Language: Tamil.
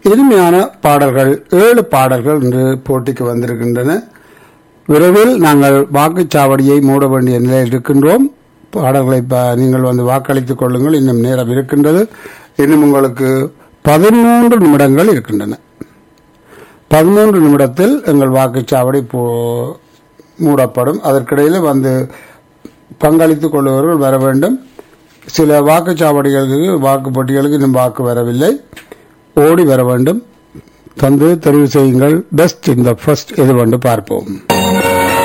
இனிமையான பாடல்கள் ஏழு பாடல்கள் இன்று போட்டிக்கு வந்திருக்கின்றன விரைவில் நாங்கள் வாக்குச்சாவடியை மூட வேண்டிய நிலையில் இருக்கின்றோம் பாடல்களை ப- நீங்கள் வந்து வாக்களித்துக் கொள்ளுங்கள் இன்னும் நேரம் இருக்கின்றது இன்னும் உங்களுக்கு பதிமூன்று நிமிடங்கள் இருக்கின்றன பதிமூன்று நிமிடத்தில் எங்கள் வாக்குச்சாவடி போ- மூடப்படும் அதற்கிடையில் வந்து பங்களித்துக் கொள்பவர்கள் வர வேண்டும் சில வாக்குச்சாவடிகளுக்கு வாக்குப்பட்டிகளுக்கு இன்னும் வாக்கு வரவில்லை ஓடி வர வேண்டும் தந்து தெரிவு செய்யுங்கள் பெஸ்ட் இந்த ஃபர்ஸ்ட் எது வந்து பார்ப்போம்